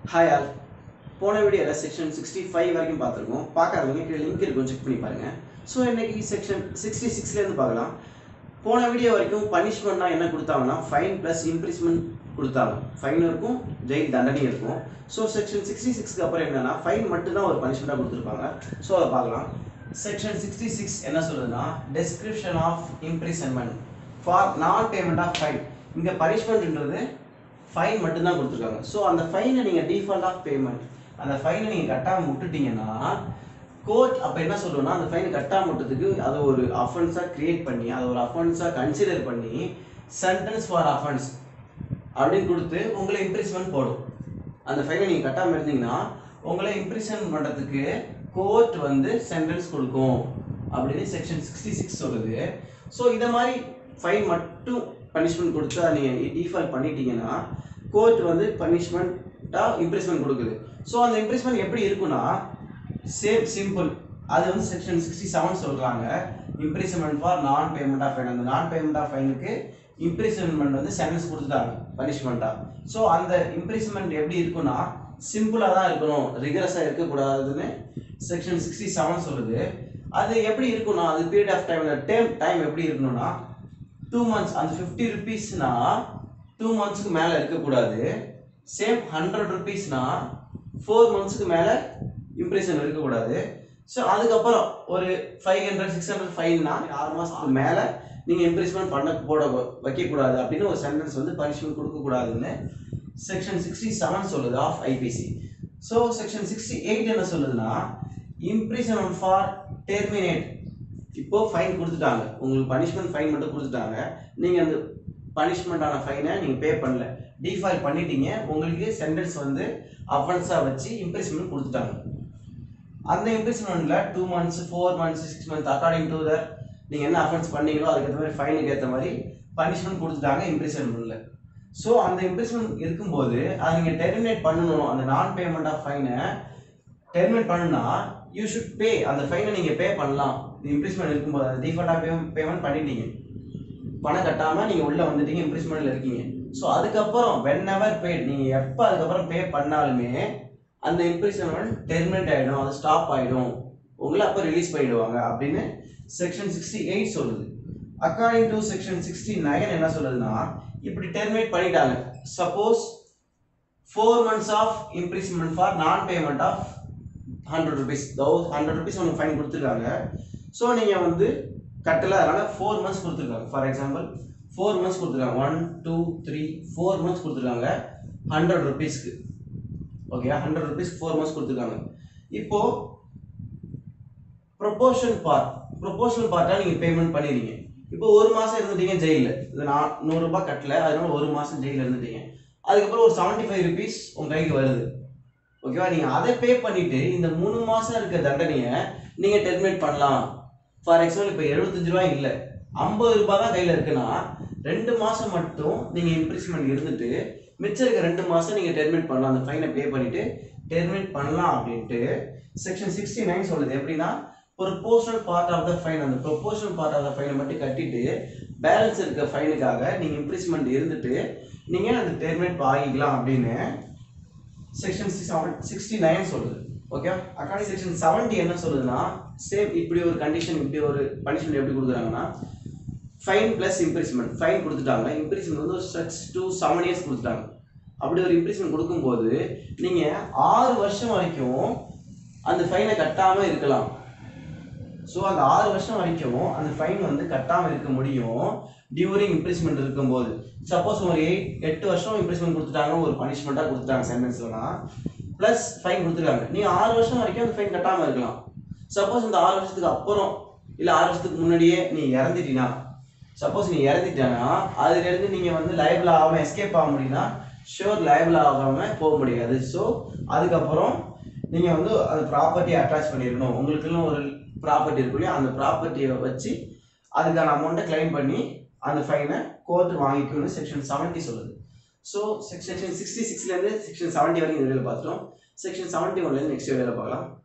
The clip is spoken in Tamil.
ஹாய் ஆல் போன வீடியோவில் செக்ஷன் சிக்ஸ்டி ஃபைவ் வரைக்கும் பார்த்துருக்கோம் பார்க்காதவங்க கீழே லிங்க் இருக்கும் செக் பண்ணி பாருங்க ஸோ இன்னைக்கு செக்ஷன் சிக்ஸ்டி சிக்ஸ்லேருந்து பார்க்கலாம் போன வீடியோ வரைக்கும் பனிஷ்மெண்ட்னா என்ன கொடுத்தாங்கன்னா ஃபைன் ப்ளஸ் இம்ப்ரிஸ்மெண்ட் கொடுத்தாங்க ஃபைன் இருக்கும் ஜெயில் தண்டனை இருக்கும் ஸோ செக்ஷன் சிக்ஸ்டி சிக்ஸ்க்கு அப்புறம் என்னன்னா ஃபைன் மட்டும்தான் ஒரு பனிஷ்மெண்ட்டாக கொடுத்துருப்பாங்க ஸோ அதை பார்க்கலாம் செக்ஷன் சிக்ஸ்டி சிக்ஸ் என்ன சொல்லுதுன்னா description of imprisonment for non payment of fine இங்கே பனிஷ்மெண்ட்ன்றது ஃபைன் மட்டும்தான் கொடுத்துருக்காங்க ஸோ அந்த ஃபைனை நீங்கள் டிஃபால்ட் ஆஃப் பேமெண்ட் அந்த ஃபைனை நீங்கள் கட்டாமல் விட்டுட்டீங்கன்னா கோர்ட் அப்போ என்ன சொல்லுவோம்னா அந்த ஃபைனை கட்டாமல் விட்டதுக்கு அதை ஒரு அஃபென்ஸாக கிரியேட் பண்ணி அதை ஒரு அஃபென்ஸாக கன்சிடர் பண்ணி சென்டென்ஸ் ஃபார் அஃபென்ஸ் அப்படின்னு கொடுத்து உங்களை இம்ப்ரிஸ்மெண்ட் போடும் அந்த ஃபைனை நீங்கள் கட்டாமல் இருந்தீங்கன்னா உங்களை இம்ப்ரிசன் பண்ணுறதுக்கு கோர்ட் வந்து சென்டென்ஸ் கொடுக்கும் அப்படின்னு செக்ஷன் சிக்ஸ்டி சிக்ஸ் சொல்லுது ஸோ இதை மாதிரி ஃபைன் மட்டும் பனிஷ்மெண்ட் கொடுத்தா நீங்கள் டிஃபால்ட் பண்ணிட்டீங்கன்னா கோர்ட் வந்து பனிஷ்மெண்ட்டாக இம்ப்ரெஸ்மெண்ட் கொடுக்குது ஸோ அந்த இம்ப்ரெஸ்மெண்ட் எப்படி இருக்குன்னா சேம் சிம்பிள் அது வந்து செக்ஷன் சிக்ஸ்டி செவன் சொல்கிறாங்க imprisonment for non payment of fine அந்த நான் பேமெண்ட் ஆஃப் ஃபைனுக்கு இம்ப்ரிசன்மெண்ட் வந்து சென்டென்ஸ் கொடுத்துட்டாங்க பனிஷ்மெண்ட்டாக ஸோ அந்த இம்ப்ரிசன்மெண்ட் எப்படி இருக்குன்னா சிம்பிளாக தான் இருக்கணும் ரிகரஸாக இருக்கக்கூடாதுன்னு செக்ஷன் சிக்ஸ்டி செவன் சொல்லுது அது எப்படி இருக்கும்னா அது period of time time time எப்படி இருக்கணும்னா டூ மந்த்ஸ் அந்த ஃபிஃப்டி ருபீஸ்னா டூ மந்த்ஸ்க்கு மேலே இருக்கக்கூடாது சேம் ஹண்ட்ரட் ருபீஸ்னா ஃபோர் மந்த்ஸ்க்கு மேலே இம்ப்ரெஷன் இருக்கக்கூடாது ஸோ அதுக்கப்புறம் ஒரு ஃபைவ் ஹண்ட்ரட் சிக்ஸ் ஹண்ட்ரட் ஃபைன்னா ஆறு மாதத்துக்கு மேலே நீங்கள் இம்ப்ரெஸ்மெண்ட் பண்ண போட வைக்கக்கூடாது அப்படின்னு ஒரு சென்டென்ஸ் வந்து பனிஷ்மெண்ட் கொடுக்கக்கூடாதுன்னு செக்ஷன் சிக்ஸ்டி செவன் சொல்லுது of IPC so section sixty eight என்ன சொல்லுதுன்னா இம்ப்ரிசன்மெண்ட் ஃபார் டெர்மினேட் இப்போ ஃபைன் கொடுத்துட்டாங்க உங்களுக்கு பனிஷ்மெண்ட் ஃபைன் மட்டும் கொடுத்துட்டாங்க நீங்கள் அந்த பனிஷ்மெண்ட்டான ஃபைனை நீங்கள் பே பண்ணல டிஃபால்ட் பண்ணிட்டீங்க உங்களுக்கு சென்டென்ஸ் வந்து அஃபென்ஸாக வச்சு இம்ப்ரெஸ்மெண்ட் கொடுத்துட்டாங்க அந்த இம்ப்ரெஸ்மெண்ட்டில் two months four months six months according to the நீங்கள் என்ன அஃபென்ஸ் பண்ணீங்களோ அதுக்கேற்ற மாதிரி ஃபைனுக்கு ஏற்ற மாதிரி பனிஷ்மெண்ட் கொடுத்துட்டாங்க இம்ப்ரெஸ்மெண்ட்டில் ஸோ அந்த இம்ப்ரெஸ்மெண்ட் இருக்கும்போது அதை நீங்கள் டெர்மினேட் பண்ணணும் அந்த நான் பேமெண்ட் ஆஃப் ஃபைனை டெர்மினேட் பண்ணுனா யூ ஷுட் பே அந்த ஃபைனை நீங்கள் பே பண்ணலாம் இம்ப்ரெஸ்மெண்ட் இருக்கும்போது அந்த டிஃபால்ட்டாக பே பேமெண்ட் பண்ணிட்டீங்க பணம் கட்டாமல் நீங்கள் உள்ளே வந்துட்டீங்க இம்ப்ரெஸ்மெண்ட்டில் இருக்கீங்க ஸோ அதுக்கப்புறம் வென் எவர் பேட் நீங்கள் எப்போ அதுக்கப்புறம் பே பண்ணாலுமே அந்த இம்ப்ரெஸ்மெண்ட் டெர்மினேட் ஆகிடும் அது ஸ்டாப் ஆகிடும் உங்களை அப்போ ரிலீஸ் பண்ணிடுவாங்க அப்படின்னு செக்ஷன் சிக்ஸ்டி எயிட் சொல்லுது according to section sixty nine என்ன சொல்லுதுன்னா இப்படி டெர்மினேட் பண்ணிட்டாங்க suppose four months of imprisonment for non payment of hundred rupees thousand hundred rupees உங்களுக்கு ஃபைன் கொடுத்துருக்காங்க ஸோ நீங்கள் வந்து கட்டல அதனால் ஃபோர் மந்த்ஸ் கொடுத்துருக்காங்க ஃபார் எக்ஸாம்பிள் ஃபோர் மந்த்ஸ் கொடுத்துருக்காங்க one two three four months கொடுத்துருக்காங்க ஹண்ட்ரட் ருபீஸ்க்கு ஓகே ஹண்ட்ரட் ருபீஸ்க்கு ஃபோர் மந்த்ஸ் கொடுத்துருக்காங்க இப்போது ப்ரொபோஷன் பார்ட் ப்ரொபோஷனல் பார்ட்டாக நீங்கள் பேமெண்ட் பண்ணிடுறீங்க இப்போ ஒரு மாதம் இருந்துட்டீங்க ஜெயிலில் இது நான் நூறுரூபா கட்டல அதனால ஒரு மாதம் ஜெயிலில் இருந்துட்டீங்க அதுக்கப்புறம் ஒரு செவன்ட்டி ஃபைவ் ருபீஸ் உங்கள் கைக்கு வருது ஓகேவா நீங்கள் அதை பே பண்ணிவிட்டு இந்த மூணு மாதம் இருக்க தண்டனையை நீங்கள் டெர்மினேட் பண்ணலாம் ஃபார் எக்ஸாம்பிள் இப்போ எழுபத்தஞ்சு ரூபாய் இல்லை ஐம்பது ரூபாய் தான் கையில் இருக்குன்னா ரெண்டு மாதம் மட்டும் நீங்கள் இம்ப்ரிஸ்மெண்ட் இருந்துட்டு மிச்சம் இருக்க ரெண்டு மாதம் நீங்கள் டெர்மினேட் பண்ணலாம் அந்த ஃபைனை பே பண்ணிவிட்டு டெர்மினேட் பண்ணலாம் அப்படின்ட்டு செக்ஷன் சிக்ஸ்டி நைன் சொல்லுது எப்படின்னா proportional part of the fine அந்த ப்ரொபோஷனல் பார்ட் ஆஃப் த ஃபைனை மட்டும் கட்டிட்டு பேலன்ஸ் இருக்க ஃபைனுக்காக நீங்கள் இம்ப்ரிஸ்மெண்ட் இருந்துட்டு நீங்கள் அந்த டெர்மினேட் ஆகிக்கலாம் அப்படின்னு செக்ஷன் செவன் சிக்ஸ்டி நைன் சொல்லுது ஓகே அக்காடி செக்ஷன் செவன்ட்டி என்ன சொல்லுதுன்னா சேம் இப்படி ஒரு கண்டிஷன் இப்படி ஒரு பனிஷ்மெண்ட் எப்படி கொடுக்குறாங்கன்னா ஃபைன் ப்ளஸ் இம்ப்ரிஸ்மெண்ட் ஃபைன் கொடுத்துட்டாங்க இம்ப்ரிஸ்மெண்ட் வந்து ஒரு சிக்ஸ் டு செவன் இயர்ஸ் கொடுத்துட்டாங்க அப்படி ஒரு இம்ப்ரிஸ்மெண்ட் கொடுக்கும்போது நீங்கள் ஆறு வருஷம் வரைக்கும் அந்த ஃபைனை கட்டாமல் இருக்கலாம் ஸோ அந்த ஆறு வருஷம் வரைக்கும் அந்த ஃபைன் வந்து கட்டாமல் இருக்க முடியும் டியூரிங் இம்ப்ரிஸ்மெண்ட் இருக்கும்போது சப்போஸ் ஒரு எயிட் எட்டு வருஷம் இம்ப்ரிஸ்மெண்ட் கொடுத்துட்டாங்க ஒரு பனிஷ்மெண்ட்டாக கொடுத்துட்டாங்க சென்டென்ஸ்லாம் ப்ளஸ் ஃபைன் கொடுத்துருக்காங்க நீங்கள் ஆறு வருஷம் வரைக்கும் அந்த ஃபைன் கட்டாமல் இருக்கலாம் சப்போஸ் இந்த ஆறு வருஷத்துக்கு அப்புறம் இல்லை ஆறு வருஷத்துக்கு முன்னாடியே நீ இறந்துட்டீங்கன்னா சப்போஸ் நீ இறந்துட்டேன்னா அதுலேருந்து நீங்கள் வந்து லைபிள் ஆகாமல் எஸ்கேப் ஆக முடியும்னா ஷோர் லைபிள் ஆகாமல் போக முடியாது ஸோ அதுக்கப்புறம் நீங்கள் வந்து அந்த ப்ராப்பர்ட்டியை அட்டாச் பண்ணிடணும் உங்களுக்குன்னு ஒரு ப்ராப்பர்ட்டி இருக்கும் இல்லையா அந்த ப்ராப்பர்ட்டியை வச்சு அதுக்கான அமௌண்ட்டை கிளைம் பண்ணி அந்த ஃபைனை கோர்ட் வாங்கிக்கணும்னு செக்ஷன் செவன்ட்டி சொல்லுது ஸோ செக்ஷன் சிக்ஸ்டி சிக்ஸ்லேருந்து செக்ஷன் செவன்ட்டி வரைக்கும் இந்த வீடியோவில் பார்த்துட்டோம் செக்ஷன் செவன்ட்டி ஒன்லேருந்து நெக்ஸ்ட் வீடியோவில் பார்க்கலாம்